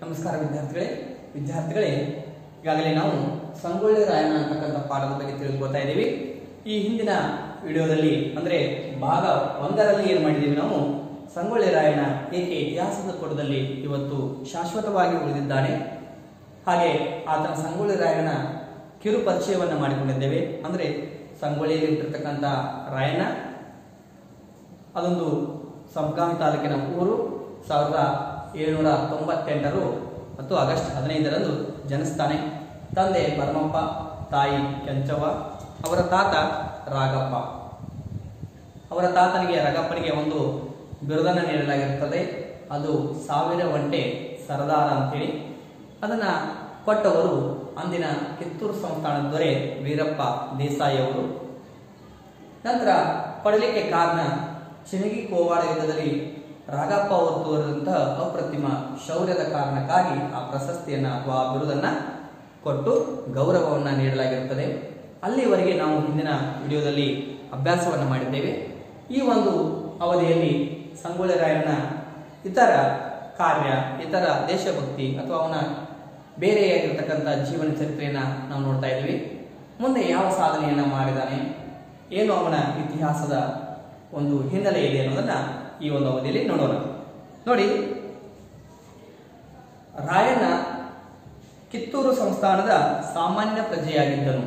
ನಮಸ್ಕಾರ ವಿದ್ಯಾರ್ಥಿಗಳೇ ವಿದ್ಯಾರ್ಥಿಗಳೇ ಈಗಾಗಲೇ ನಾವು ಸಂಗೊಳ್ಳಿ ರಾಯಣ್ಣ ಅಂತಕ್ಕಂಥ ಪಾಠದ ಬಗ್ಗೆ ತಿಳಿದುಕೊಳ್ತಾ ಇದ್ದೀವಿ ಈ ಹಿಂದಿನ ವಿಡಿಯೋದಲ್ಲಿ ಅಂದ್ರೆ ಭಾಗ ಒಂದರಲ್ಲಿ ಏನ್ ಮಾಡಿದ್ದೀವಿ ನಾವು ಸಂಗೊಳ್ಳಿ ರಾಯಣ್ಣ ಏಕೆ ಇತಿಹಾಸದ ಪುಟದಲ್ಲಿ ಇವತ್ತು ಶಾಶ್ವತವಾಗಿ ಉಳಿದಿದ್ದಾನೆ ಹಾಗೆ ಆತನ ಸಂಗೊಳ್ಳಿ ರಾಯಣ್ಣನ ಕಿರು ಪರಿಚಯವನ್ನು ಮಾಡಿಕೊಂಡಿದ್ದೇವೆ ಅಂದ್ರೆ ಸಂಗೊಳ್ಳಿಯಲ್ಲಿ ಹುಟ್ಟಿರ್ತಕ್ಕಂಥ ರಾಯಣ್ಣ ಅದೊಂದು ಸಂಗಾಮಿ ತಾಲೂಕಿನ ಊರು ಸಾವಿರದ ಏಳುನೂರ ತೊಂಬತ್ತೆಂಟರು ಮತ್ತು ಆಗಸ್ಟ್ ಹದಿನೈದರಂದು ಜನಿಸ್ತಾನೆ ತಂದೆ ಪರಮಪ್ಪ ತಾಯಿ ಕೆಂಚವ್ವ ಅವರ ತಾತ ರಾಗಪ್ಪ ಅವರ ತಾತನಿಗೆ ರಗಪ್ಪನಿಗೆ ಒಂದು ಬಿರುದನ್ನು ನೀಡಲಾಗಿರುತ್ತದೆ ಅದು ಸಾವಿರ ಒಂಟೆ ಸರದಾರ ಅಂತೇಳಿ ಅದನ್ನ ಕೊಟ್ಟವರು ಅಂದಿನ ಕಿತ್ತೂರು ಸಂಸ್ಥಾನದ ದೊರೆ ವೀರಪ್ಪ ದೇಸಾಯಿ ಅವರು ನಂತರ ಪಡಲಿಕ್ಕೆ ಕಾರಣ ಚಿನಗಿ ಕೋವಾಡ ಯುದ್ಧದಲ್ಲಿ ರಾಗಪ್ಪ ಅವರು ತೋರಿದಂತಹ ಅಪ್ರತಿಮ ಶೌರ್ಯದ ಕಾರಣಕ್ಕಾಗಿ ಆ ಪ್ರಶಸ್ತಿಯನ್ನ ಅಥವಾ ಆ ಬಿರುದನ್ನ ಕೊಟ್ಟು ಗೌರವವನ್ನ ನೀಡಲಾಗಿರುತ್ತದೆ ಅಲ್ಲಿವರೆಗೆ ನಾವು ಹಿಂದಿನ ವಿಡಿಯೋದಲ್ಲಿ ಅಭ್ಯಾಸವನ್ನು ಮಾಡಿದ್ದೇವೆ ಈ ಒಂದು ಅವಧಿಯಲ್ಲಿ ಸಂಗೊಳ್ಳಿ ರಾಯಣ್ಣ ಇತರ ಕಾರ್ಯ ಇತರ ದೇಶಭಕ್ತಿ ಅಥವಾ ಅವನ ಬೇರೆಯಾಗಿರ್ತಕ್ಕಂಥ ಜೀವನ ಚರಿತ್ರೆಯನ್ನ ನಾವು ನೋಡ್ತಾ ಇದ್ದೀವಿ ಮುಂದೆ ಯಾವ ಸಾಧನೆಯನ್ನ ಮಾಡಿದಾನೆ ಏನು ಅವನ ಇತಿಹಾಸದ ಒಂದು ಹಿನ್ನೆಲೆ ಇದೆ ಅನ್ನೋದನ್ನ ಈ ಒಂದು ಅವಧಿಯಲ್ಲಿ ನೋಡೋಣ ನೋಡಿ ರಾಯಣ್ಣ ಕಿತ್ತೂರು ಸಂಸ್ಥಾನದ ಸಾಮಾನ್ಯ ಪ್ರಜೆಯಾಗಿದ್ದನು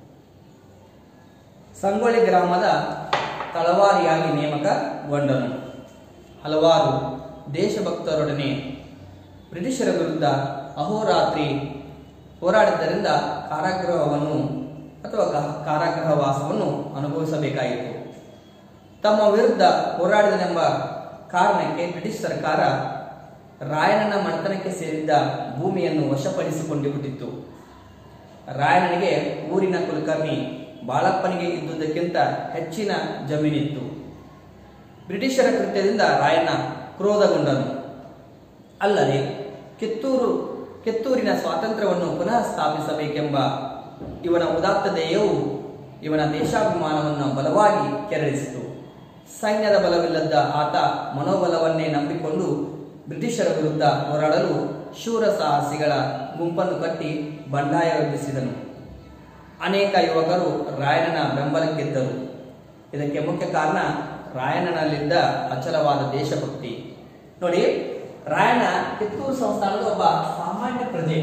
ಸಂಗೊಳ್ಳಿ ಗ್ರಾಮದ ತಳವಾರಿಯಾಗಿ ನೇಮಕಗೊಂಡನು ಹಲವಾರು ದೇಶಭಕ್ತರೊಡನೆ ಬ್ರಿಟಿಷರ ವಿರುದ್ಧ ಅಹೋರಾತ್ರಿ ಹೋರಾಡಿದ್ದರಿಂದ ಕಾರಾಗೃಹವನ್ನು ಅಥವಾ ಗ- ಕಾರಾಗೃಹವಾಸವನ್ನು ಅನುಭವಿಸಬೇಕಾಯಿತು ತಮ್ಮ ವಿರುದ್ಧ ಹೋರಾಡಿದನೆಂಬ ಕಾರಣಕ್ಕೆ ಬ್ರಿಟಿಷ್ ಸರ್ಕಾರ ರಾಯಣ್ಣನ ಮನೆತನಕ್ಕೆ ಸೇರಿದ್ದ ಭೂಮಿಯನ್ನು ವಶಪಡಿಸಿಕೊಂಡು ಬಿಟ್ಟಿತ್ತು ರಾಯಣ್ಣನಿಗೆ ಊರಿನ ಕುಲಕರ್ಣಿ ಬಾಳಪ್ಪನಿಗೆ ಇದ್ದುದಕ್ಕಿಂತ ಹೆಚ್ಚಿನ ಜಮೀನಿತ್ತು ಬ್ರಿಟಿಷರ ಕೃತ್ಯದಿಂದ ರಾಯಣ್ಣ ಕ್ರೋಧಗೊಂಡನು ಅಲ್ಲದೆ ಕಿತ್ತೂರು ಕಿತ್ತೂರಿನ ಸ್ವಾತಂತ್ರ್ಯವನ್ನು ಪುನಃ ಸ್ಥಾಪಿಸಬೇಕೆಂಬ ಇವನ ಉದಾತ್ತತೆಯು ಇವನ ದೇಶಾಭಿಮಾನವನ್ನು ಬಲವಾಗಿ ಕೆರಳಿಸಿತು ಸೈನ್ಯದ ಬಲವಿಲ್ಲದ ಆತ ಮನೋಬಲವನ್ನೇ ನಂಬಿಕೊಂಡು ಬ್ರಿಟಿಷರ ವಿರುದ್ಧ ಹೋರಾಡಲು ಶೂರ ಸಾಹಸಿಗಳ ಗುಂಪನ್ನು ಕಟ್ಟಿ ಬಂಡಾಯ ಎಬ್ಬಿಸಿದನು ಅನೇಕ ಯುವಕರು ರಾಯಣ್ಣನ ಬೆಂಬಲಕ್ಕಿದ್ದರು ಇದಕ್ಕೆ ಮುಖ್ಯ ಕಾರಣ ರಾಯಣ್ಣನಲ್ಲಿದ್ದ ಅಚಲವಾದ ದೇಶಭಕ್ತಿ ನೋಡಿ ರಾಯಣ್ಣ ಕಿತ್ತೂರು ಸಂಸ್ಥಾನದ ಒಬ್ಬ ಸಾಮಾನ್ಯ ಪ್ರಜೆ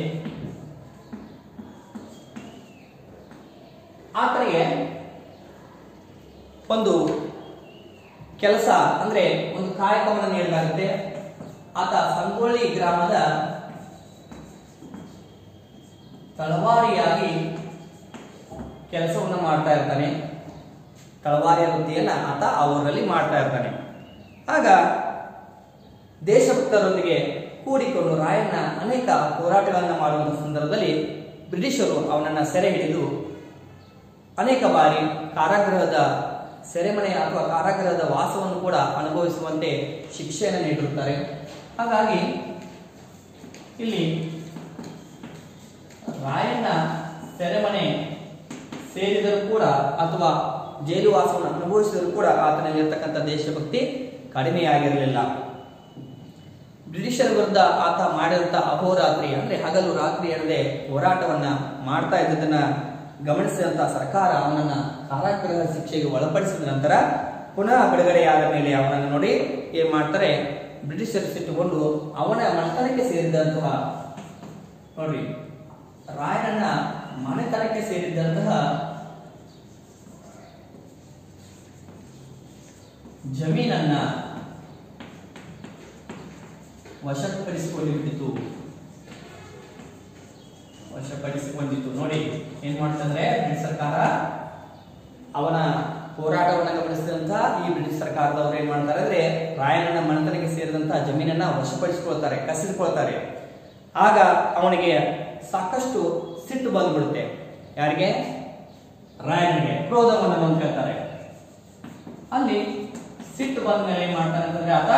ಆತನಿಗೆ ಒಂದು ಕೆಲಸ ಅಂದ್ರೆ ಒಂದು ಕಾಯಕವನ್ನು ನೀಡಲಾಗುತ್ತೆ ಆತ ಸಂಗೊಳ್ಳಿ ಗ್ರಾಮದ ತಳವಾರಿಯಾಗಿ ಕೆಲಸವನ್ನು ಮಾಡ್ತಾ ಇರ್ತಾನೆ ತಳವಾರಿಯ ವೃತ್ತಿಯನ್ನ ಆತ ಆ ಊರಲ್ಲಿ ಮಾಡ್ತಾ ಇರ್ತಾನೆ ಆಗ ದೇಶಭಕ್ತರೊಂದಿಗೆ ಕೂಡಿಕೊಂಡು ರಾಯಣ್ಣ ಅನೇಕ ಹೋರಾಟಗಳನ್ನು ಮಾಡುವಂತಹ ಸಂದರ್ಭದಲ್ಲಿ ಬ್ರಿಟಿಷರು ಅವನನ್ನ ಸೆರೆ ಹಿಡಿದು ಅನೇಕ ಬಾರಿ ಕಾರಾಗೃಹದ ಸೆರೆಮನೆ ಅಥವಾ ಕಾರಾಗೃಹದ ವಾಸವನ್ನು ಕೂಡ ಅನುಭವಿಸುವಂತೆ ಶಿಕ್ಷೆಯನ್ನು ನೀಡಿರುತ್ತಾರೆ ಹಾಗಾಗಿ ಇಲ್ಲಿ ರಾಯಣ್ಣ ಸೆರೆಮನೆ ಸೇರಿದರೂ ಕೂಡ ಅಥವಾ ಜೈಲು ವಾಸವನ್ನು ಅನುಭವಿಸಿದರೂ ಕೂಡ ಆತನಲ್ಲಿರ್ತಕ್ಕಂಥ ದೇಶಭಕ್ತಿ ಕಡಿಮೆಯಾಗಿರಲಿಲ್ಲ ಬ್ರಿಟಿಷರ ವಿರುದ್ಧ ಆತ ಮಾಡಿದಂತ ಅಹೋರಾತ್ರಿ ಅಂದ್ರೆ ಹಗಲು ರಾತ್ರಿ ಎನ್ನದೆ ಹೋರಾಟವನ್ನ ಮಾಡ್ತಾ ಇದ್ದದನ್ನ ಗಮನಿಸಿದಂತ ಸರ್ಕಾರ ಅವನನ್ನ ಕಾರಾಗೃಹ ಶಿಕ್ಷೆಗೆ ಒಳಪಡಿಸಿದ ನಂತರ ಪುನಃ ಬಿಡುಗಡೆಯಾದ ಮೇಲೆ ಅವನನ್ನು ನೋಡಿ ಏನ್ ಮಾಡ್ತಾರೆ ಬ್ರಿಟಿಷರು ಸಿಟ್ಟುಕೊಂಡು ಅವನ ಮನೆತನಕ್ಕೆ ಸೇರಿದಂತಹ ನೋಡ್ರಿ ರಾಯಣ್ಣನ ಮನೆತನಕ್ಕೆ ಸೇರಿದಂತಹ ಜಮೀನನ್ನ ವಶಪಡಿಸಿಕೊಂಡು ಬಿಟ್ಟಿತು ವಶಪಡಿಸಿಕೊಂಡಿತ್ತು ನೋಡಿ ಏನ್ ಮಾಡ್ತಂದ್ರೆ ಬ್ರಿಟಿಷ್ ಸರ್ಕಾರ ಅವನ ಹೋರಾಟವನ್ನ ಗಮನಿಸಿದಂತಹ ಈ ಬ್ರಿಟಿಷ್ ಸರ್ಕಾರದವರು ಏನ್ ಮಾಡ್ತಾರೆ ಅಂದ್ರೆ ರಾಯಣ್ಣನ ಮನೆತನಕ್ಕೆ ಸೇರಿದಂತಹ ಜಮೀನನ್ನ ವಶಪಡಿಸಿಕೊಳ್ತಾರೆ ಕಸಿದುಕೊಳ್ತಾರೆ ಆಗ ಅವನಿಗೆ ಸಾಕಷ್ಟು ಸಿಟ್ಟು ಬಂದ್ಬಿಡುತ್ತೆ ಯಾರಿಗೆ ರಾಯಣ್ಣನಿಗೆ ಕ್ರೋಧವನ್ನು ಹೊಂದ್ಕೊಳ್ತಾರೆ ಅಲ್ಲಿ ಸಿಟ್ಟು ಬಂದ ಮೇಲೆ ಏನ್ ಮಾಡ್ತಾನೆ ಅಂತಂದ್ರೆ ಆತ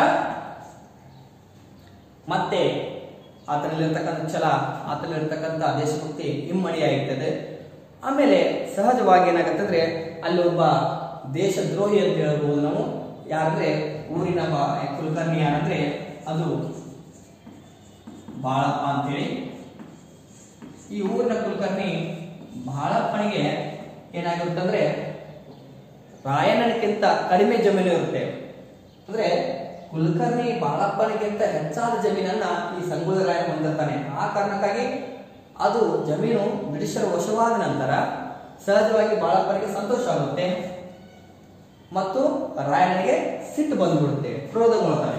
ಮತ್ತೆ ಆತನಲ್ಲಿರ್ತಕ್ಕಂಥ ಛಲ ಆತನಲ್ಲಿರ್ತಕ್ಕಂಥ ದೇಶಭಕ್ತಿ ಇಮ್ಮಡಿಯಾಗಿರ್ತದೆ ಆಮೇಲೆ ಸಹಜವಾಗಿ ಏನಾಗುತ್ತೆ ಅಂದ್ರೆ ಅಲ್ಲಿ ಒಬ್ಬ ದೇಶದ್ರೋಹಿ ಅಂತ ಹೇಳ್ಬೋದು ನಾವು ಯಾರಂದ್ರೆ ಊರಿನ ಬ- ಕುಲಕರ್ಣಿ ಯಾರಂದ್ರೆ ಅದು ಬಾಳಪ್ಪ ಅಂತೇಳಿ ಈ ಊರಿನ ಕುಲಕರ್ಣಿ ಬಾಳಪ್ಪನಿಗೆ ಏನಾಗಿರುತ್ತಂದ್ರೆ ರಾಯಣ್ಣನಿಗಿಂತ ಕಡಿಮೆ ಜಮೀನು ಇರುತ್ತೆ ಅಂದ್ರೆ ಕುಲಕರ್ಣಿ ಬಾಳಪ್ಪನಿಗಿಂತ ಹೆಚ್ಚಾದ ಜಮೀನನ್ನ ಈ ಸಂಗೊಳ್ಳಿ ರಾಯ ಹೊಂದಿರ್ತಾನೆ ಆ ಕಾರಣಕ್ಕಾಗಿ ಅದು ಜಮೀನು ಬ್ರಿಟಿಷರ ವಶವಾದ ನಂತರ ಸಹಜವಾಗಿ ಬಾಳಪ್ಪನಿಗೆ ಸಂತೋಷ ಆಗುತ್ತೆ ಮತ್ತು ರಾಯಣ್ಣನಿಗೆ ಸಿಟ್ಟು ಬಂದ್ಬಿಡುತ್ತೆ ಕ್ರೋಧಗೊಳ್ತಾನೆ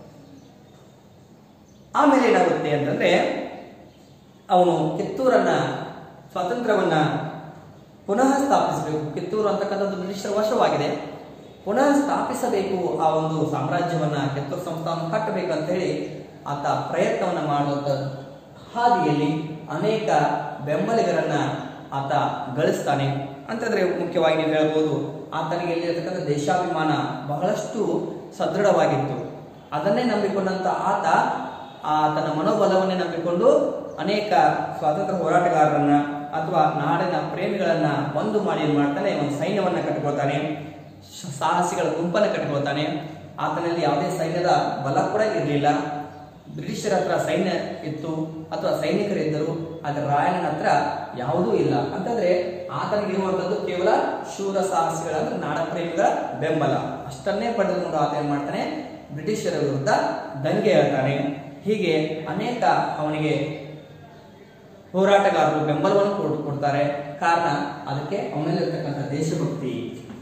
ಆಮೇಲೆ ಏನಾಗುತ್ತೆ ಅಂತಂದ್ರೆ ಅವನು ಕಿತ್ತೂರನ್ನ ಸ್ವಾತಂತ್ರ್ಯವನ್ನ ಪುನಃ ಸ್ಥಾಪಿಸಬೇಕು ಕಿತ್ತೂರು ಅಂತಕ್ಕಂಥದ್ದು ಬ್ರಿಟಿಷರ ವಶವಾಗಿದೆ ಪುನಃ ಸ್ಥಾಪಿಸಬೇಕು ಆ ಒಂದು ಸಾಮ್ರಾಜ್ಯವನ್ನ ಕಿತ್ತೂರು ಸಂಸ್ಥಾನ ಕಟ್ಟಬೇಕು ಅಂತ ಹೇಳಿ ಆತ ಪ್ರಯತ್ನವನ್ನ ಮಾಡುವಂತ ಹಾದಿಯಲ್ಲಿ ಅನೇಕ ಬೆಂಬಲಿಗರನ್ನ ಆತ ಗಳಿಸ್ತಾನೆ ಅಂತಂದ್ರೆ ಮುಖ್ಯವಾಗಿ ನೀವು ಹೇಳ್ಬೋದು ಆತನಿಗೆ ಇಲ್ಲಿರತಕ್ಕಂಥ ದೇಶಾಭಿಮಾನ ಬಹಳಷ್ಟು ಸದೃಢವಾಗಿತ್ತು ಅದನ್ನೇ ನಂಬಿಕೊಂಡಂತ ಆತ ಆತನ ಮನೋಬಲವನ್ನೇ ನಂಬಿಕೊಂಡು ಅನೇಕ ಸ್ವಾತಂತ್ರ್ಯ ಹೋರಾಟಗಾರರನ್ನ ಅಥವಾ ನಾಡಿನ ಪ್ರೇಮಿಗಳನ್ನ ಒಂದು ಮಾಡಿ ಏನ್ ಮಾಡ್ತಾನೆ ಒಂದು ಸೈನ್ಯವನ್ನ ಕಟ್ಟಿಕೊಳ್ತಾನೆ ಶ- ಸಾಹಸಿಗಳ ಗುಂಪನ್ನ ಕಟ್ಟಿಕೊಳ್ತಾನೆ ಆತನಲ್ಲಿ ಯಾವುದೇ ಸೈನ್ಯದ ಬಲ ಕೂಡ ಇರಲಿಲ್ಲ ಬ್ರಿಟಿಷರ ಹತ್ರ ಸೈನ್ಯ ಇತ್ತು ಅಥವಾ ಸೈನಿಕರಿದ್ದರು ಆದ್ರೆ ರಾಯಣ್ಣನ ಹತ್ರ ಯಾವುದೂ ಇಲ್ಲ ಅಂತಂದ್ರೆ ಆತನಿಗೆ ಇರುವಂತದ್ದು ಕೇವಲ ಶೂರ ಸಾಹಸಿಗಳ ಅಂದ್ರೆ ನಾಡ ಪ್ರೇಮಿಗಳ ಬೆಂಬಲ ಅಷ್ಟನ್ನೇ ಪಡೆದುಕೊಂಡು ಆತ ಏನ್ ಮಾಡ್ತಾನೆ ಬ್ರಿಟಿಷರ ವಿರುದ್ಧ ದಂಗೆ ಹೇಳ್ತಾನೆ ಹೀಗೆ ಅನೇಕ ಅವನಿಗೆ ಹೋರಾಟಗಾರರು ಬೆಂಬಲವನ್ನು ಕೊಡ್- ಕೊಡ್ತಾರೆ ಕಾರಣ ಅದಕ್ಕೆ ಅವನಲ್ಲಿರ್ತಕ್ಕಂಥ ದೇಶಭಕ್ತಿ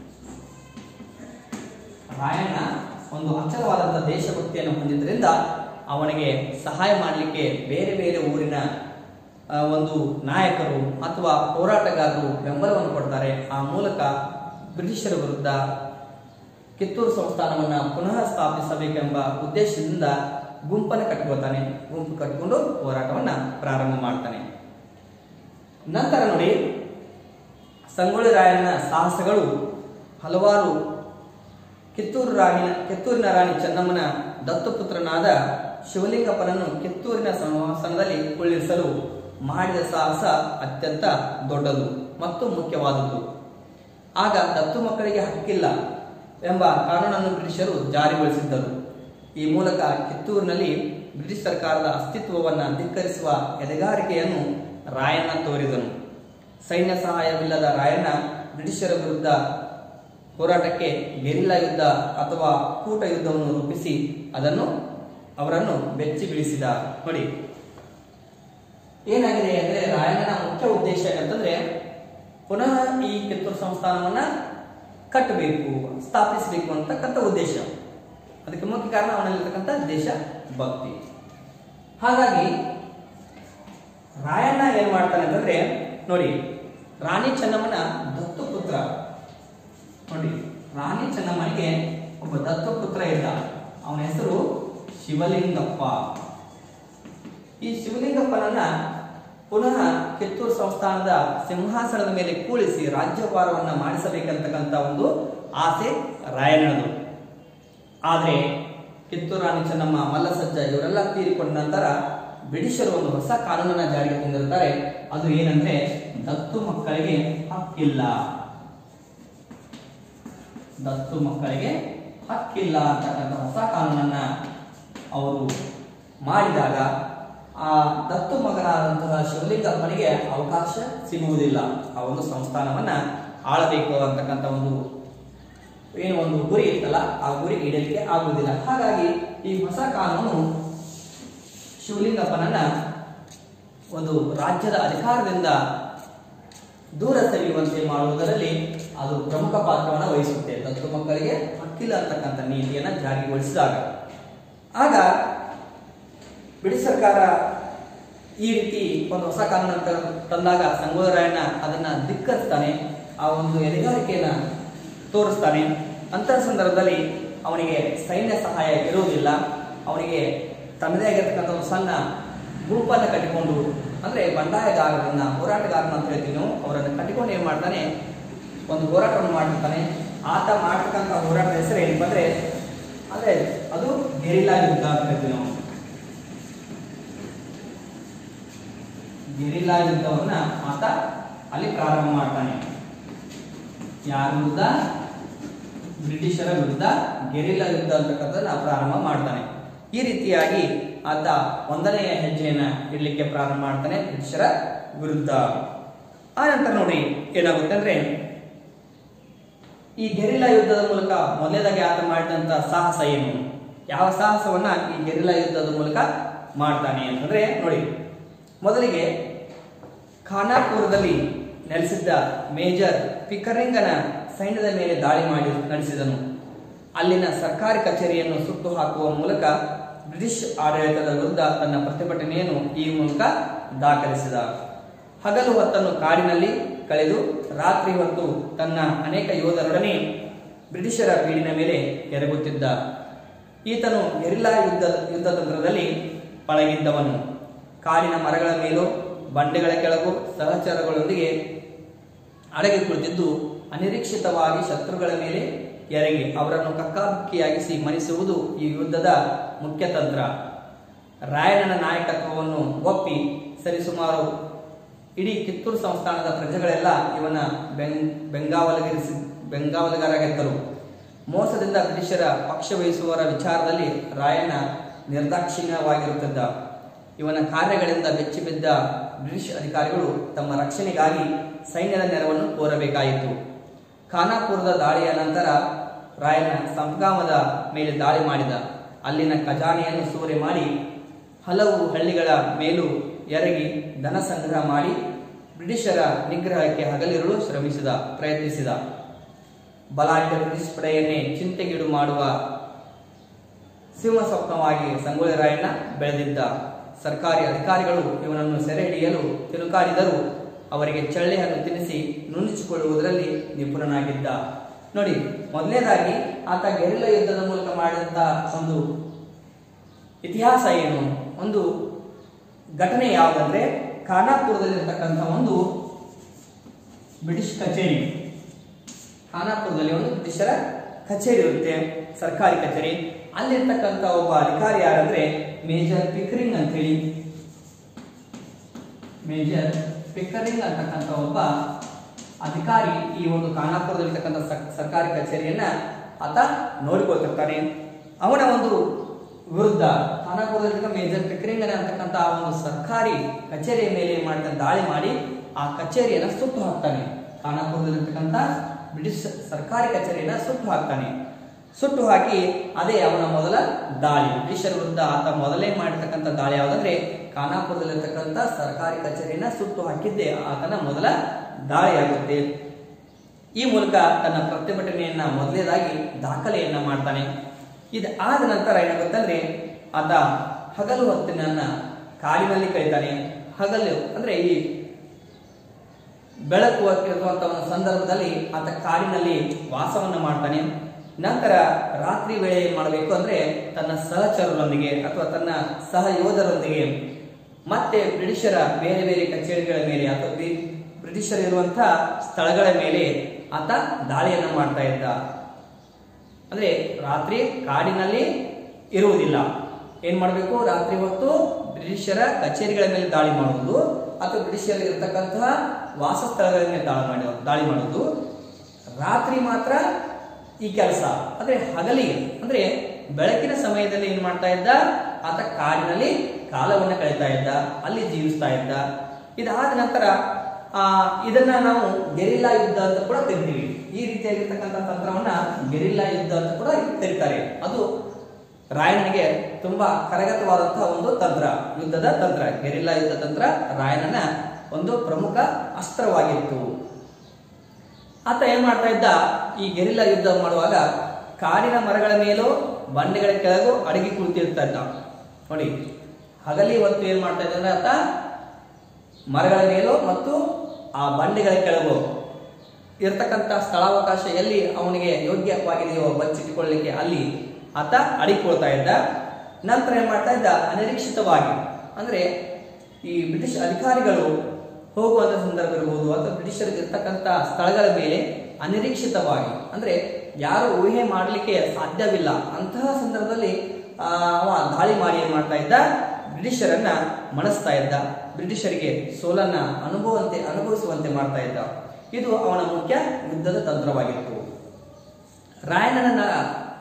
ರಾಯಣ್ಣ ಒಂದು ಅಚಲವಾದಂತಹ ದೇಶಭಕ್ತಿಯನ್ನು ಹೊಂದಿದ್ರಿಂದ ಅವನಿಗೆ ಸಹಾಯ ಮಾಡಲಿಕ್ಕೆ ಬೇರೆ ಬೇರೆ ಊರಿನ ಆ, ಒಂದು ನಾಯಕರು ಅಥವಾ ಹೋರಾಟಗಾರರು ಬೆಂಬಲವನ್ನು ಕೊಡ್ತಾರೆ ಆ ಮೂಲಕ ಬ್ರಿಟಿಷರ ವಿರುದ್ಧ ಕಿತ್ತೂರು ಸಂಸ್ಥಾನವನ್ನ ಪುನಃ ಸ್ಥಾಪಿಸಬೇಕೆಂಬ ಉದ್ದೇಶದಿಂದ ಗುಂಪನ್ನು ಕಟ್ಕೊಳ್ತಾನೆ ಗುಂಪು ಕಟ್ಟಿಕೊಂಡು ಹೋರಾಟವನ್ನ ಪ್ರಾರಂಭ ಮಾಡ್ತಾನೆ ನಂತರ ನೋಡಿ ಸಂಗೊಳ್ಳಿ ರಾಯಣ್ಣ ಸಾಹಸಗಳು ಹಲವಾರು ಕಿತ್ತೂರು ರಾಣಿ ಕಿತ್ತೂರಿನ ರಾಣಿ ಚೆನ್ನಮ್ಮನ ದತ್ತುಪುತ್ರನಾದ ಶಿವಲಿಂಗಪ್ಪನನ್ನು ಕಿತ್ತೂರಿನ ಸಂವಾಸನದಲ್ಲಿ ಕುಳ್ಳಿರಿಸಲು ಮಾಡಿದ ಸಾಹಸ ಅತ್ಯಂತ ದೊಡ್ಡದು ಮತ್ತು ಮುಖ್ಯವಾದದ್ದು ಆಗ ದತ್ತು ಮಕ್ಕಳಿಗೆ ಹಕ್ಕಿಲ್ಲ ಎಂಬ ಕಾನೂನನ್ನು ಬ್ರಿಟಿಷರು ಜಾರಿಗೊಳಿಸಿದ್ದರು ಈ ಮೂಲಕ ಕಿತ್ತೂರಿನಲ್ಲಿ ಬ್ರಿಟಿಷ್ ಸರ್ಕಾರದ ಅಸ್ತಿತ್ವವನ್ನು ಧಿಕ್ಕರಿಸುವ ಎದೆಗಾರಿಕೆಯನ್ನು ರಾಯಣ್ಣ ತೋರಿದನು ಸೈನ್ಯ ಸಹಾಯವಿಲ್ಲದ ರಾಯಣ್ಣ ಬ್ರಿಟಿಷರ ವಿರುದ್ಧ ಹೋರಾಟಕ್ಕೆ ಗೆರಿಲ್ಲಾ ಯುದ್ಧ ಅಥವಾ ಕೂಟ ಯುದ್ಧವನ್ನು ರೂಪಿಸಿ ಅದನ್ನು ಅವರನ್ನು ಬೆಚ್ಚಿ ಬೀಳಿಸಿದ ನೋಡಿ ಏನಾಗಿದೆ ಅಂದ್ರೆ ರಾಯಣ್ಣನ ಮುಖ್ಯ ಉದ್ದೇಶ ಏನಂತಂದ್ರೆ ಪುನಃ ಈ ಕಿತ್ತೂರು ಸಂಸ್ಥಾನವನ್ನ ಕಟ್ಟಬೇಕು ಸ್ಥಾಪಿಸಬೇಕು ಅಂತಕ್ಕಂಥ ಉದ್ದೇಶ ಅದಕ್ಕೆ ಮುಖ್ಯ ಕಾರಣ ಅವನಲ್ಲಿರ್ತಕ್ಕಂಥ ದೇಶ ಭಕ್ತಿ ಹಾಗಾಗಿ ರಾಯಣ್ಣ ಏನ್ ಮಾಡ್ತಾನೆ ಅಂತಂದ್ರೆ ನೋಡಿ ರಾಣಿ ಚೆನ್ನಮ್ಮನ ದತ್ತು ಪುತ್ರ ನೋಡಿ ರಾಣಿ ಚೆನ್ನಮ್ಮನಿಗೆ ಒಬ್ಬ ದತ್ತು ಪುತ್ರ ಇದ್ದ ಅವನ ಹೆಸರು ಶಿವಲಿಂಗಪ್ಪ ಈ ಶಿವಲಿಂಗಪ್ಪನನ್ನ ಪುನಃ ಕಿತ್ತೂರು ಸಂಸ್ಥಾನದ ಸಿಂಹಾಸನದ ಮೇಲೆ ಕೂಳಿಸಿ ರಾಜ್ಯಭಾರವನ್ನ ಮಾಡಿಸಬೇಕಂತಕ್ಕಂಥ ಒಂದು ಆಸೆ ರಾಯಣ್ಣನದು ಆದ್ರೆ ಕಿತ್ತೂರು ರಾಣಿ ಚೆನ್ನಮ್ಮ ಮಲ್ಲಸಜ್ಜ ಇವರೆಲ್ಲ ತೀರಿಕೊಂಡ ನಂತರ ಬ್ರಿಟಿಷರು ಒಂದು ಹೊಸ ಕಾನೂನನ್ನ ಜಾರಿಗೆ ತಂದಿರ್ತಾರೆ ಅದು ಏನಂದ್ರೆ ದತ್ತು ಮಕ್ಕಳಿಗೆ ಹಕ್ಕಿಲ್ಲ ದತ್ತು ಮಕ್ಕಳಿಗೆ ಹಕ್ಕಿಲ್ಲ ಅಂತಕ್ಕಂಥ ಹೊಸ ಕಾನೂನನ್ನ ಅವರು ಮಾಡಿದಾಗ ಆ ದತ್ತು ಮಗನಾದಂತಹ ಶಿವಲಿಂಗಪ್ಪನಿಗೆ ಅವಕಾಶ ಸಿಗುವುದಿಲ್ಲ ಆ ಒಂದು ಸಂಸ್ಥಾನವನ್ನ ಆಳಬೇಕು ಅಂತಕ್ಕಂಥ ಒಂದು ಏನು ಒಂದು ಗುರಿ ಇತ್ತಲ್ಲ ಆ ಗುರಿ ಈಡೇರಿಕೆ ಆಗುವುದಿಲ್ಲ ಹಾಗಾಗಿ ಈ ಹೊಸ ಕಾನೂನು ಶಿವಲಿಂಗಪ್ಪನನ್ನ ಒಂದು ರಾಜ್ಯದ ಅಧಿಕಾರದಿಂದ ದೂರ ಸರಿಯುವಂತೆ ಮಾಡುವುದರಲ್ಲಿ ಅದು ಪ್ರಮುಖ ಪಾತ್ರವನ್ನು ವಹಿಸುತ್ತೆ ದತ್ತು ಮಕ್ಕಳಿಗೆ ಹಕ್ಕಿಲ್ಲ ಅಂತಕ್ಕಂಥ ನೀತಿಯನ್ನ ಜಾರಿಗೊಳಿಸಿದಾಗ ಆಗ ಬ್ರಿಟಿಷ್ ಸರ್ಕಾರ ಈ ರೀತಿ ಒಂದು ಹೊಸ ಕಾನೂನು ತ- ತಂದಾಗ ಸಂಗೊಳ್ಳಿ ರಾಯಣ್ಣ ಅದನ್ನ ಧಿಕ್ಕರಿಸ್ತಾನೆ ಆ ಒಂದು ಎದೆಗಾರಿಕೆಯನ್ನ ತೋರಿಸ್ತಾನೆ ಅಂತ ಸಂದರ್ಭದಲ್ಲಿ ಅವನಿಗೆ ಸೈನ್ಯ ಸಹಾಯ ಇರುವುದಿಲ್ಲ ಅವನಿಗೆ ತನ್ನದೇ ಆಗಿರ್ತಕ್ಕಂಥ ಒಂದು ಸಣ್ಣ ಗುಂಪನ್ನು ಕಟ್ಟಿಕೊಂಡು ಅಂದ್ರೆ ಬಂಡಾಯಗಾರರನ್ನ ಹೋರಾಟಗಾರನ ಅಂತ ಹೇಳ್ತೀವಿ ನಾವು ಅವರನ್ನು ಕಟ್ಟಿಕೊಂಡು ಏನ್ ಮಾಡ್ತಾನೆ ಒಂದು ಹೋರಾಟವನ್ನು ಮಾಡಿರ್ತಾನೆ ಆತ ಮಾಡ್ತಕ್ಕಂಥ ಹೋರಾಟದ ಹೆಸರು ಏನಪ್ಪ ಅಂದ್ರೆ ಅಂದ್ರೆ ಅದು ಗೆರಿಲ್ಲಾ ಯುದ್ಧ ಅಂತ ಹೇಳ್ತೀವಿ ನಾವು ಗೆರಿಲ್ಲಾ ಯುದ್ಧವನ್ನ ಆತ ಅಲ್ಲಿ ಪ್ರಾರಂಭ ಮಾಡ್ತಾನೆ ಯಾರ ವಿರುದ್ಧ ಬ್ರಿಟಿಷರ ವಿರುದ್ಧ ಗೆರಿಲ್ಲಾ ಯುದ್ಧ ಅಂತಕ್ಕಂಥದ್ದನ್ನ ಪ್ರಾರಂಭ ಮಾಡ್ತಾನೆ ಈ ರೀತಿಯಾಗಿ ಆತ ಒಂದನೆಯ ಹೆಜ್ಜೆಯನ್ನ ಇಡ್ಲಿಕ್ಕೆ ಪ್ರಾರಂಭ ಮಾಡ್ತಾನೆ ಬ್ರಿಟಿಷರ ವಿರುದ್ಧ ಆ ನಂತರ ನೋಡಿ ಏನಾಗುತ್ತೆ ಅಂದ್ರೆ ಈ ಗೆರಿಲ್ಲಾ ಯುದ್ಧದ ಮೂಲಕ ಮೊದಲನೇದಾಗಿ ಆತ ಮಾಡಿದಂತ ಸಾಹಸ ಏನು ಯಾವ ಸಾಹಸವನ್ನ ಈ ಗೆರಿಲ್ಲಾ ಯುದ್ಧದ ಮೂಲಕ ಮಾಡ್ತಾನೆ ಅಂತಂದ್ರೆ ನೋಡಿ ಮೊದಲಿಗೆ ಖಾನಾಪುರದಲ್ಲಿ ನೆಲೆಸಿದ್ದ ಮೇಜರ್ ಪಿಕರಿಂಗನ ಸೈನ್ಯದ ಮೇಲೆ ದಾಳಿ ಮಾಡಿ ನಡೆಸಿದನು ಅಲ್ಲಿನ ಸರ್ಕಾರಿ ಕಚೇರಿಯನ್ನು ಸುಟ್ಟು ಹಾಕುವ ಮೂಲಕ ಬ್ರಿಟಿಷ್ ಆಡಳಿತದ ವಿರುದ್ಧ ತನ್ನ ಪ್ರತಿಭಟನೆಯನ್ನು ಈ ಮೂಲಕ ದಾಖಲಿಸಿದ ಹಗಲು ಹೊತ್ತನ್ನು ಕಾಡಿನಲ್ಲಿ ಕಳೆದು ರಾತ್ರಿ ಹೊತ್ತು ತನ್ನ ಅನೇಕ ಯೋಧರೊಡನೆ ಬ್ರಿಟಿಷರ ಬೀಡಿನ ಮೇಲೆ ಎರಗುತ್ತಿದ್ದ ಈತನು ಗೆರಿಲ್ಲಾ ಯುದ್ಧ ಯುದ್ಧತಂತ್ರದಲ್ಲಿ ಪಳಗಿದ್ದವನು ಕಾಡಿನ ಮರಗಳ ಮೇಲೂ ಬಂಡೆಗಳ ಕೆಳಗೂ ಸಹಚರಗಳೊಂದಿಗೆ ಅಡಗಿ ಕುಳಿತಿದ್ದು ಅನಿರೀಕ್ಷಿತವಾಗಿ ಶತ್ರುಗಳ ಮೇಲೆ ಎರಗಿ ಅವರನ್ನು ಕಕ್ಕಾಬಿಕ್ಕಿಯಾಗಿಸಿ ಮಣಿಸುವುದು ಈ ಯುದ್ಧದ ಮುಖ್ಯ ತಂತ್ರ ರಾಯಣ್ಣನ ನಾಯಕತ್ವವನ್ನು ಒಪ್ಪಿ ಸರಿಸುಮಾರು ಇಡೀ ಕಿತ್ತೂರು ಸಂಸ್ಥಾನದ ಪ್ರಜೆಗಳೆಲ್ಲ ಇವನ ಬೆಂಗ್ ಬೆಂಗಾವಲಗಿರಿಸಿ ಬೆಂಗಾವಲಗಾರಾಗಿದ್ದರು ಮೋಸದಿಂದ ಬ್ರಿಟಿಷರ ಪಕ್ಷ ವಹಿಸುವವರ ವಿಚಾರದಲ್ಲಿ ರಾಯಣ್ಣ ನಿರ್ದಾಕ್ಷಿಣ್ಯವಾಗಿರುತ್ತಿದ್ದ ಇವನ ಕಾರ್ಯಗಳಿಂದ ಬೆಚ್ಚಿ ಬಿದ್ದ ಬ್ರಿಟಿಷ್ ಅಧಿಕಾರಿಗಳು ತಮ್ಮ ರಕ್ಷಣೆಗಾಗಿ ಸೈನ್ಯದ ನೆರವನ್ನು ಕೋರಬೇಕಾಯಿತು ಖಾನಾಪುರದ ದಾಳಿಯ ನಂತರ ರಾಯಣ್ಣ ಸಂಗಾಮದ ಮೇಲೆ ದಾಳಿ ಮಾಡಿದ ಅಲ್ಲಿನ ಖಜಾನೆಯನ್ನು ಸೂರೆ ಮಾಡಿ ಹಲವು ಹಳ್ಳಿಗಳ ಮೇಲೂ ಎರಗಿ ಧನ ಸಂಗ್ರಹ ಮಾಡಿ ಬ್ರಿಟಿಷರ ನಿಗ್ರಹಕ್ಕೆ ಹಗಲಿರುಳು ಶ್ರಮಿಸಿದ ಪ್ರಯತ್ನಿಸಿದ ಬಲಾಢ್ಯ ಬ್ರಿಟಿಷ್ ಪಡೆಯನ್ನೇ ಚಿಂತೆಗೀಡು ಮಾಡುವ ಸಿಂಹ ಸ್ವಪ್ನವಾಗಿ ಸಂಗೊಳ್ಳಿ ರಾಯಣ್ಣ ಬೆಳೆದಿದ್ದ ಸರ್ಕಾರಿ ಅಧಿಕಾರಿಗಳು ಇವನನ್ನು ಸೆರೆ ಹಿಡಿಯಲು ತಿರುಕಾಡಿದರೂ ಅವರಿಗೆ ಚಳ್ಳೆಯನ್ನು ತಿನ್ನಿಸಿ ನುಣುಚಿಕೊಳ್ಳುವುದರಲ್ಲಿ ನಿಪುಣನಾಗಿದ್ದ ನೋಡಿ ಮೊದಲನೇದಾಗಿ ಆತ ಗೆರಿಲ್ಲ ಯುದ್ಧದ ಮೂಲಕ ಮಾಡಿದಂತ ಒಂದು ಇತಿಹಾಸ ಏನು ಒಂದು ಘಟನೆ ಯಾವುದಂದ್ರೆ ಖಾನಾಪುರದಲ್ಲಿರ್ತಕ್ಕಂಥ ಒಂದು ಬ್ರಿಟಿಷ್ ಕಚೇರಿ ಖಾನಾಪುರದಲ್ಲಿ ಒಂದು ಬ್ರಿಟಿಷರ ಕಚೇರಿ ಇರುತ್ತೆ ಸರ್ಕಾರಿ ಕಚೇರಿ ಅಲ್ಲಿರ್ತಕ್ಕಂಥ ಒಬ್ಬ ಅಧಿಕಾರಿ ಯಾರಂದ್ರೆ ಮೇಜರ್ ಪಿಕರಿಂಗ್ ಅಂತ ಹೇಳಿ ಮೇಜರ್ ಪಿಕರಿಂಗ್ ಅಂತಕ್ಕಂಥ ಒಬ್ಬ ಅಧಿಕಾರಿ ಈ ಒಂದು ಖಾನಾಪುರದಲ್ಲಿರ್ತಕ್ಕಂಥ ಸರ್- ಸರ್ಕಾರಿ ಕಚೇರಿಯನ್ನ ಆತ ನೋಡಿಕೊಳ್ತಿರ್ತಾನೆ ಅವನ ಒಂದು ವಿರುದ್ಧ ಖಾನಾಪುರದಲ್ಲಿರ್ತಕ್ಕ ಮೇಜರ್ ಪಿಕರಿಂಗ್ ಅಂತಕ್ಕಂಥ ಆ ಒಂದು ಸರ್ಕಾರಿ ಕಚೇರಿಯ ಮೇಲೆ ಏನ್ ಮಾಡ್ತಾನೆ ದಾಳಿ ಮಾಡಿ ಆ ಕಚೇರಿಯನ್ನ ಸುಟ್ಟು ಹಾಕ್ತಾನೆ ಖಾನಾಪುರದಲ್ಲಿರ್ತಕ್ಕಂಥ ಬ್ರಿಟಿಷ್ ಸರ್ಕಾರಿ ಕಚೇರಿಯನ್ನ ಸುಟ್ಟು ಹಾಕ್ತಾನೆ ಸುಟ್ಟು ಹಾಕಿ ಅದೇ ಅವನ ಮೊದಲ ದಾಳಿ ಬ್ರಿಟಿಷರ ವಿರುದ್ಧ ಆತ ಮೊದಲೇ ಮಾಡಿರ್ತಕ್ಕಂಥ ದಾಳಿ ಯಾವುದಂದ್ರೆ ಖಾನಾಪುರದಲ್ಲಿರ್ತಕ್ಕಂಥ ಸರ್ಕಾರಿ ಕಚೇರಿಯನ್ನ ಸುಟ್ಟು ಹಾಕಿದ್ದೇ ಆತನ ಮೊದಲ ದಾಳಿಯಾಗುತ್ತೆ ಈ ಮೂಲಕ ತನ್ನ ಪ್ರತಿಭಟನೆಯನ್ನ ಮೊದಲನೇದಾಗಿ ದಾಖಲೆಯನ್ನ ಮಾಡ್ತಾನೆ ಇದು ಆದ ನಂತರ ಏನಾಗುತ್ತಂದ್ರೆ ಆತ ಹಗಲು ಹೊತ್ತಿನನ್ನ ಕಾಡಿನಲ್ಲಿ ಕಳೀತಾನೆ ಹಗಲು ಅಂದ್ರೆ ಈ ಬೆಳಕು ಇರುವಂತಹ ಒಂದು ಸಂದರ್ಭದಲ್ಲಿ ಆತ ಕಾಡಿನಲ್ಲಿ ವಾಸವನ್ನ ಮಾಡ್ತಾನೆ ನಂತರ ರಾತ್ರಿ ವೇಳೆ ಏನ್ ಮಾಡಬೇಕು ಅಂದ್ರೆ ತನ್ನ ಸಹಚರರೊಂದಿಗೆ ಅಥವಾ ತನ್ನ ಸಹಯೋಧರೊಂದಿಗೆ ಮತ್ತೆ ಬ್ರಿಟಿಷರ ಬೇರೆ ಬೇರೆ ಕಚೇರಿಗಳ ಮೇಲೆ ಅಥವಾ ಬಿ- ಬ್ರಿಟಿಷರು ಇರುವಂತಹ ಸ್ಥಳಗಳ ಮೇಲೆ ಆತ ದಾಳಿಯನ್ನ ಮಾಡ್ತಾ ಇದ್ದ ಅಂದ್ರೆ ರಾತ್ರಿ ಕಾಡಿನಲ್ಲಿ ಇರುವುದಿಲ್ಲ ಏನ್ ಮಾಡಬೇಕು ರಾತ್ರಿ ಹೊತ್ತು ಬ್ರಿಟಿಷರ ಕಚೇರಿಗಳ ಮೇಲೆ ದಾಳಿ ಮಾಡುವುದು ಅಥವಾ ಬ್ರಿಟಿಷರು ಇರತಕ್ಕಂತಹ ವಾಸಸ್ಥಳಗಳ ಮೇಲೆ ದಾಳಿ ಮಾಡಿ ದಾಳಿ ಮಾಡುವುದು ರಾತ್ರಿ ಮಾತ್ರ ಈ ಕೆಲಸ ಅಂದ್ರೆ ಹಗಲಿಗೆ ಅಂದ್ರೆ ಬೆಳಕಿನ ಸಮಯದಲ್ಲಿ ಏನ್ ಮಾಡ್ತಾ ಇದ್ದ ಆತ ಕಾಡಿನಲ್ಲಿ ಕಾಲವನ್ನ ಕಳೀತಾ ಇದ್ದ ಅಲ್ಲಿ ಜೀವಿಸ್ತಾ ಇದ್ದ ಇದಾದ ನಂತರ ಆ ಇದನ್ನ ನಾವು ಗೆರಿಲ್ಲಾ ಯುದ್ಧ ಅಂತ ಕೂಡ ಕರಿತೀವಿ ಈ ರೀತಿಯಾಗಿರ್ತಕ್ಕಂಥ ತಂತ್ರವನ್ನ ಗೆರಿಲ್ಲಾ ಯುದ್ಧ ಅಂತ ಕೂಡ ಕರೀತಾರೆ ಅದು ರಾಯಣನಿಗೆ ತುಂಬಾ ಕರಗತವಾದಂತಹ ಒಂದು ತಂತ್ರ ಯುದ್ಧದ ತಂತ್ರ ಗೆರಿಲ್ಲಾ ಯುದ್ಧ ತಂತ್ರ ರಾಯಣನ ಒಂದು ಪ್ರಮುಖ ಅಸ್ತ್ರವಾಗಿತ್ತು ಆತ ಏನ್ ಮಾಡ್ತಾ ಇದ್ದ ಈ ಗೆರಿಲ್ಲಾ ಯುದ್ಧ ಮಾಡುವಾಗ ಕಾಡಿನ ಮರಗಳ ಮೇಲೂ ಬಂಡೆಗಳ ಕೆಳಗೂ ಅಡಗಿ ಕುಳಿತಿರ್ತಾ ಇದ್ದ ನೋಡಿ ಹಗಲಿ ಹೊತ್ತು ಏನ್ ಮಾಡ್ತಾ ಇದ್ದ ಅಂದ್ರೆ ಆತ ಮರಗಳ ಮೇಲೂ ಮತ್ತು ಆ ಬಂಡೆಗಳ ಕೆಳಗೂ ಇರ್ತಕ್ಕಂಥ ಸ್ಥಳಾವಕಾಶ ಎಲ್ಲಿ ಅವನಿಗೆ ಯೋಗ್ಯವಾಗಿದೆಯೋ ಬಚ್ಚಿಟ್ಟುಕೊಳ್ಳಲಿಕ್ಕೆ ಅಲ್ಲಿ ಆತ ಅಡಿಕೊಳ್ತಾ ಇದ್ದ ನಂತರ ಏನ್ ಮಾಡ್ತಾ ಇದ್ದ ಅನಿರೀಕ್ಷಿತವಾಗಿ ಅಂದ್ರೆ ಈ ಬ್ರಿಟಿಷ್ ಅಧಿಕಾರಿಗಳು ಹೋಗುವಂತ ಸಂದರ್ಭ ಇರಬಹುದು ಅಥವಾ ಬ್ರಿಟಿಷರಿಗೆ ಇರ್ತಕ್ಕಂಥ ಸ್ಥಳಗಳ ಮೇಲೆ ಅನಿರೀಕ್ಷಿತವಾಗಿ ಅಂದ್ರೆ ಯಾರು ಊಹೆ ಮಾಡಲಿಕ್ಕೆ ಸಾಧ್ಯವಿಲ್ಲ ಅಂತಹ ಸಂದರ್ಭದಲ್ಲಿ ಆ, ಅವ ದಾಳಿ ಮಾಡಿ ಏನ್ ಮಾಡ್ತಾ ಇದ್ದ ಬ್ರಿಟಿಷರನ್ನ ಮಣಿಸ್ತಾ ಇದ್ದ ಬ್ರಿಟಿಷರಿಗೆ ಸೋಲನ್ನ ಅನುಭವಂತೆ ಅನುಭವಿಸುವಂತೆ ಮಾಡ್ತಾ ಇದ್ದ ಇದು ಅವನ ಮುಖ್ಯ ಯುದ್ಧದ ತಂತ್ರವಾಗಿತ್ತು ರಾಯಣ್ಣನ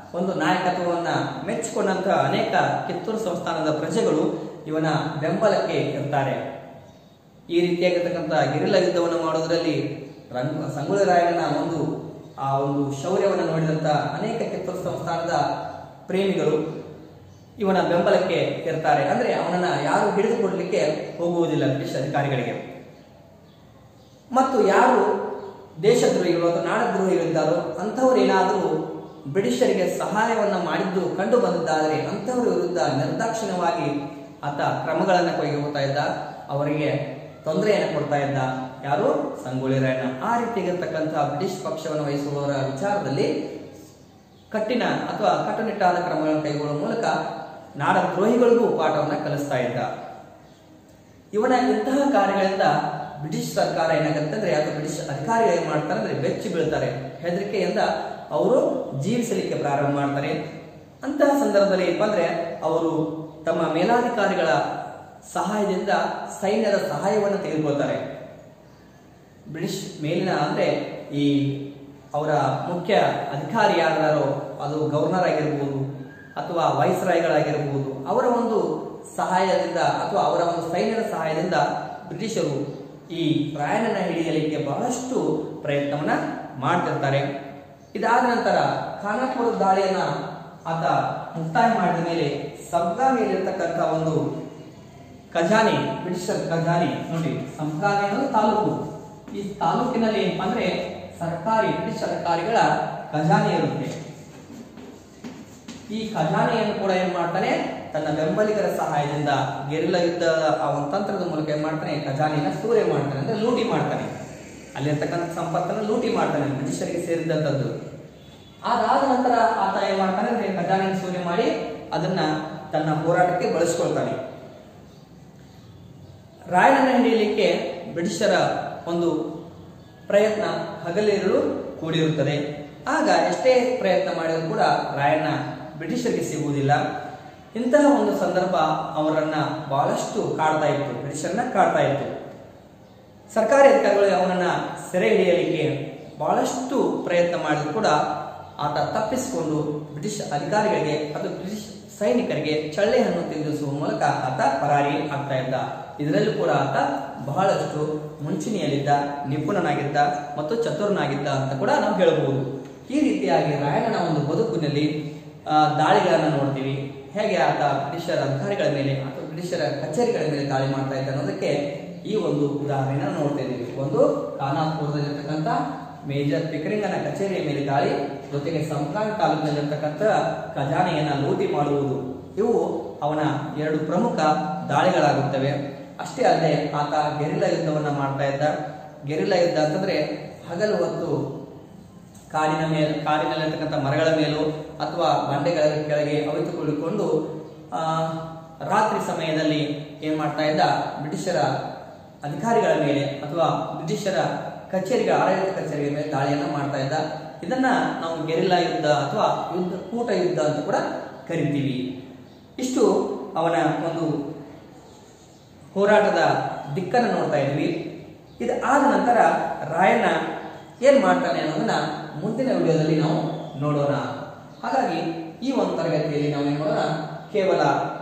ಒಂದು ನಾಯಕತ್ವವನ್ನ ಮೆಚ್ಚಿಕೊಂಡಂತಹ ಅನೇಕ ಕಿತ್ತೂರು ಸಂಸ್ಥಾನದ ಪ್ರಜೆಗಳು ಇವನ ಬೆಂಬಲಕ್ಕೆ ಇರ್ತಾರೆ ಈ ರೀತಿಯಾಗಿರ್ತಕ್ಕಂಥ ಗೆರಿಲ್ಲ ಯುದ್ಧವನ್ನು ಮಾಡೋದರಲ್ಲಿ ರಂಗ ಸಂಗೊಳ್ಳಿ ರಾಯಣ್ಣನ ಒಂದು ಆ ಒಂದು ಶೌರ್ಯವನ್ನು ನೋಡಿದಂತ ಅನೇಕ ಕಿತ್ತೂರು ಸಂಸ್ಥಾನದ ಪ್ರೇಮಿಗಳು ಇವನ ಬೆಂಬಲಕ್ಕೆ ಇರ್ತಾರೆ ಅಂದ್ರೆ ಅವನನ್ನ ಯಾರು ಹಿಡಿದುಕೊಡ್ಲಿಕ್ಕೆ ಹೋಗುವುದಿಲ್ಲ ಬ್ರಿಟಿಷ್ ಅಧಿಕಾರಿಗಳಿಗೆ ಮತ್ತು ಯಾರು ದೇಶದ್ರೋಹಿಗಳು ಅಥವಾ ನಾಡದ್ರೋಹಿಗಳಿದ್ದಾರೋ ಅಂಥವ್ರು ಏನಾದರೂ ಬ್ರಿಟಿಷರಿಗೆ ಸಹಾಯವನ್ನ ಮಾಡಿದ್ದು ಕಂಡು ಬಂದಿದ್ದಾದರೆ ಅಂಥವ್ರ ವಿರುದ್ಧ ನಿರ್ದಾಕ್ಷಿಣ್ಯವಾಗಿ ಆತ ಕ್ರಮಗಳನ್ನು ಕೈಗೊಳ್ತಾ ಇದ್ದ ಅವರಿಗೆ ತೊಂದರೆಯನ್ನು ಕೊಡ್ತಾ ಇದ್ದ ಯಾರು ಸಂಗೊಳ್ಳಿ ರಾಯಣ್ಣ ಆ ರೀತಿಯಾಗಿರ್ತಕ್ಕಂತಹ ಬ್ರಿಟಿಷ್ ಪಕ್ಷವನ್ನು ವಹಿಸುವವರ ವಿಚಾರದಲ್ಲಿ ಕಠಿಣ ಅಥವಾ ಕಟ್ಟುನಿಟ್ಟಾದ ಕ್ರಮಗಳನ್ನು ಕೈಗೊಳ್ಳುವ ಮೂಲಕ ನಾಡದ್ರೋಹಿಗಳಿಗೂ ಪಾಠವನ್ನ ಕಲಿಸ್ತಾ ಇದ್ದ ಇವನ ಇಂತಹ ಕಾರ್ಯಗಳಿಂದ ಬ್ರಿಟಿಷ್ ಸರ್ಕಾರ ಏನಾಗುತ್ತೆ ಅಥವಾ ಬ್ರಿಟಿಷ್ ಅಧಿಕಾರಿಗಳು ಏನ್ ಮಾಡ್ತಾರೆ ಅಂದ್ರೆ ಬೆಚ್ಚಿ ಬೀಳ್ತಾರೆ ಹೆದರಿಕೆಯಿಂದ ಅವರು ಜೀವಿಸಲಿಕ್ಕೆ ಪ್ರಾರಂಭ ಮಾಡ್ತಾರೆ ಅಂತಹ ಸಂದರ್ಭದಲ್ಲಿ ಏನಪ್ಪ ಅಂದ್ರೆ ಅವರು ತಮ್ಮ ಮೇಲಾಧಿಕಾರಿಗಳ ಸಹಾಯದಿಂದ ಸೈನ್ಯದ ಸಹಾಯವನ್ನು ತೆಗೆದುಕೊಳ್ತಾರೆ ಬ್ರಿಟಿಷ್ ಮೇಲಿನ ಅಂದ್ರೆ ಈ ಅವರ ಮುಖ್ಯ ಅಧಿಕಾರಿ ಯಾರು ಅದು ಗವರ್ನರ್ ಆಗಿರ್ಬೋದು ಅಥವಾ ವೈಸ್ರಾಯ್ಗಳಾಗಿರ್ಬೋದು ಅವರ ಒಂದು ಸಹಾಯದಿಂದ ಅಥವಾ ಅವರ ಒಂದು ಸೈನ್ಯದ ಸಹಾಯದಿಂದ ಬ್ರಿಟಿಷರು ಈ ರಾಯಣ್ಣನ ಹಿಡಿಯಲಿಕ್ಕೆ ಬಹಳಷ್ಟು ಪ್ರಯತ್ನವನ್ನ ಮಾಡ್ತಿರ್ತಾರೆ ಇದಾದ ನಂತರ ಖಾನಾಪುರದ ದಾಳಿಯನ್ನ ಆತ ಮುಕ್ತಾಯ ಮಾಡಿದ ಮೇಲೆ ಸಂಗಾಮಿಯಲ್ಲಿರ್ತಕ್ಕಂಥ ಒಂದು ಖಜಾನೆ ಬ್ರಿಟಿಷರ್ ಖಜಾನೆ ನೋಡಿ ಸಂಗಾಮಿ ಅನ್ನೋದು ತಾಲೂಕು ಈ ತಾಲೂಕಿನಲ್ಲಿ ಏನಪ್ಪಾ ಅಂದ್ರೆ ಸರ್ಕಾರಿ ಬ್ರಿಟಿಷ್ ಅಧಿಕಾರಿಗಳ ಖಜಾನೆ ಇರುತ್ತೆ ಈ ಖಜಾನೆಯನ್ನು ಕೂಡ ಏನ್ ಮಾಡ್ತಾನೆ ತನ್ನ ಬೆಂಬಲಿಗರ ಸಹಾಯದಿಂದ ಗೆರಿಲ್ಲ ಯುದ್ಧದ ಆ ಒಂದು ತಂತ್ರದ ಮೂಲಕ ಏನ್ ಮಾಡ್ತಾನೆ ಖಜಾನೆಯನ್ನ ಸೂರೆ ಮಾಡ್ತಾನೆ ಅಂದ್ರೆ ಲೂಟಿ ಮಾಡ್ತಾನೆ ಅಲ್ಲಿರ್ತಕ್ಕಂಥ ಸಂಪತ್ತನ್ನು ಲೂಟಿ ಮಾಡ್ತಾನೆ ಬ್ರಿಟಿಷರಿಗೆ ಸೇರಿದಂತದ್ದು ಅದಾದ ನಂತರ ಆತ ಏನ್ ಮಾಡ್ತಾನೆ ಅಂದ್ರೆ ಖಜಾನೆಯನ್ನು ಸೂರೆ ಮಾಡಿ ಅದನ್ನ ತನ್ನ ಹೋರಾಟಕ್ಕೆ ಬಳಸ್ಕೊಳ್ತಾನೆ ರಾಯಣ್ಣನ ಹಿಡಿಯಲಿಕ್ಕೆ ಬ್ರಿಟಿಷರ ಒಂದು ಪ್ರಯತ್ನ ಹಗಲಿರುಳು ಕೂಡಿರುತ್ತದೆ ಆಗ ಎಷ್ಟೇ ಪ್ರಯತ್ನ ಮಾಡಿದರೂ ಕೂಡ ರಾಯಣ್ಣ ಬ್ರಿಟಿಷರಿಗೆ ಸಿಗುವುದಿಲ್ಲ ಇಂತಹ ಒಂದು ಸಂದರ್ಭ ಅವರನ್ನ ಬಹಳಷ್ಟು ಕಾಡ್ತಾ ಇತ್ತು ಬ್ರಿಟಿಷರನ್ನ ಕಾಡ್ತಾ ಇತ್ತು ಸರ್ಕಾರಿ ಅಧಿಕಾರಿಗಳು ಅವನನ್ನ ಸೆರೆ ಹಿಡಿಯಲಿಕ್ಕೆ ಬಹಳಷ್ಟು ಪ್ರಯತ್ನ ಮಾಡಿದ್ರು ಕೂಡ ಆತ ತಪ್ಪಿಸಿಕೊಂಡು ಬ್ರಿಟಿಷ್ ಅಧಿಕಾರಿಗಳಿಗೆ ಅದು ಬ್ರಿಟಿಷ್ ಸೈನಿಕರಿಗೆ ಚಳ್ಳೆ ಹಣ್ಣು ತಿನ್ನಿಸುವ ಮೂಲಕ ಆತ ಪರಾರಿ ಆಗ್ತಾ ಇದ್ದ ಇದರಲ್ಲೂ ಕೂಡ ಆತ ಬಹಳಷ್ಟು ಮುಂಚೂಣಿಯಲ್ಲಿದ್ದ ನಿಪುಣನಾಗಿದ್ದ ಮತ್ತು ಚತುರನಾಗಿದ್ದ ಅಂತ ಕೂಡ ನಾವು ಹೇಳಬಹುದು ಈ ರೀತಿಯಾಗಿ ರಾಯಣ್ಣನ ಒಂದು ಬದುಕಿನಲ್ಲಿ ಆ, ದಾಳಿಗಳನ್ನ ನೋಡ್ತೀವಿ ಹೇಗೆ ಆತ ಬ್ರಿಟಿಷರ ಅಧಿಕಾರಿಗಳ ಮೇಲೆ ಅಥವಾ ಬ್ರಿಟಿಷರ ಕಚೇರಿಗಳ ಮೇಲೆ ದಾಳಿ ಮಾಡ್ತಾ ಇದ್ದ ಅನ್ನೋದಕ್ಕೆ ಈ ಒಂದು ಉದಾಹರಣೆನ ನೋಡ್ತಾ ಇದ್ದೀವಿ ಒಂದು ಖಾನಾಪುರದಲ್ಲಿರ್ತಕ್ಕಂಥ ಮೇಜರ್ ಪಿಕರಿಂಗನ ಕಚೇರಿಯ ಮೇಲೆ ದಾಳಿ ಜೊತೆಗೆ ಸಂಕ್ರಾಂತ್ ತಾಲೂಕಿನಲ್ಲಿರ್ತಕ್ಕಂಥ ಖಜಾನೆಯನ್ನ ಲೂಟಿ ಮಾಡುವುದು ಇವು ಅವನ ಎರಡು ಪ್ರಮುಖ ದಾಳಿಗಳಾಗುತ್ತವೆ ಅಷ್ಟೇ ಅಲ್ಲದೆ ಆತ ಗೆರಿಲ್ಲ ಯುದ್ಧವನ್ನ ಮಾಡ್ತಾ ಇದ್ದ ಗೆರಿಲ್ಲ ಯುದ್ಧ ಅಂತಂದ್ರೆ ಹಗಲು ಹೊತ್ತು ಕಾಡಿನ ಮೇಲೆ ಕಾಡಿನಲ್ಲಿರ್ತಕ್ಕಂಥ ಮರಗಳ ಮೇಲೂ ಅಥವಾ ಬಂಡೆಗಳ ಕೆಳಗೆ ಅವಿತುಕೊಳ್ಳಿಕೊಂಡು ಆ, ರಾತ್ರಿ ಸಮಯದಲ್ಲಿ ಏನ್ ಮಾಡ್ತಾ ಇದ್ದ ಬ್ರಿಟಿಷರ ಅಧಿಕಾರಿಗಳ ಮೇಲೆ ಅಥವಾ ಬ್ರಿಟಿಷರ ಕಚೇರಿಗಳ ಆಡಳಿತ ಕಚೇರಿಗಳ ಮೇಲೆ ದಾಳಿಯನ್ನ ಮಾಡ್ತಾ ಇದ್ದ ಇದನ್ನ ನಾವು ಗೆರಿಲ್ಲಾ ಯುದ್ಧ ಅಥವಾ ಯುದ್ಧ ಕೂಟ ಯುದ್ಧ ಅಂತ ಕೂಡ ಕರಿತೀವಿ ಇಷ್ಟು ಅವನ ಒಂದು ಹೋರಾಟದ ದಿಕ್ಕನ್ನು ನೋಡ್ತಾ ಇದ್ವಿ ಇದು ಆದ ನಂತರ ರಾಯಣ್ಣ ಏನ್ ಮಾಡ್ತಾನೆ ಅನ್ನೋದನ್ನ ಮುಂದಿನ ವಿಡಿಯೋದಲ್ಲಿ ನಾವು ನೋಡೋಣ ಹಾಗಾಗಿ ಈ ಒಂದು ತರಗತಿಯಲ್ಲಿ ನಾವು ಏನ್ ಮಾಡೋಣ ಕೇವಲ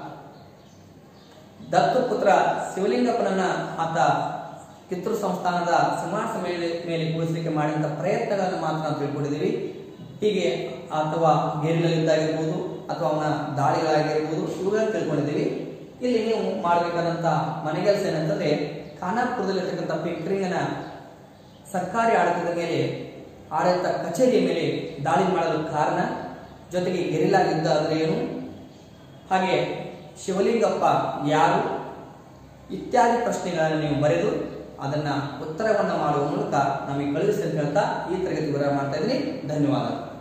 ದತ್ತುಪುತ್ರ ಶಿವಲಿಂಗಪ್ಪನನ್ನ ಆತ ಕಿತ್ತೂರು ಸಂಸ್ಥಾನದ ಸಿಂಹಾಸನ ಮೇಲೆ ಮೇಲೆ ಕೂರಿಸಲಿಕ್ಕೆ ಮಾಡಿದಂತ ಪ್ರಯತ್ನಗಳನ್ನು ಮಾತ್ರ ನಾವು ತಿಳ್ಕೊಂಡಿದ್ದೀವಿ ಹೀಗೆ ಅಥವಾ ಗೆರಿಲ್ಲ ಯುದ್ಧ ಆಗಿರ್ಬೋದು ಅಥವಾ ಅವನ ದಾಳಿಗಳಾಗಿರ್ಬೋದು ಇವುಗಳನ್ನು ತಿಳ್ಕೊಂಡಿದ್ದೀವಿ ಇಲ್ಲಿ ನೀವು ಮಾಡಬೇಕಾದಂತ ಮನೆಗೆಲಸ ಏನಂತಂದ್ರೆ ಖಾನಾಪುರದಲ್ಲಿರ್ತಕ್ಕಂಥ ಪಿಂಕ್ರಿಂಗನ ಸರ್ಕಾರಿ ಆಡಳಿತದ ಮೇಲೆ ಆಡಳಿತ ಕಚೇರಿಯ ಮೇಲೆ ದಾಳಿ ಮಾಡಲು ಕಾರಣ ಜೊತೆಗೆ ಗೆರಿಲ್ಲಾ ಯುದ್ಧ ಅಂದ್ರೆ ಏನು ಹಾಗೆ ಶಿವಲಿಂಗಪ್ಪ ಯಾರು ಇತ್ಯಾದಿ ಪ್ರಶ್ನೆಗಳನ್ನು ನೀವು ಬರೆದು ಅದನ್ನ ಉತ್ತರವನ್ನ ಮಾಡುವ ಮೂಲಕ ನಮಗೆ ಕಳುಹಿಸಿ ಅಂತ ಹೇಳ್ತಾ ಈ ತರಗತಿ ವಿರಾಮ ಮಾಡ್ತಾ ಇದ್ದೀನಿ ಧನ್ಯವಾದ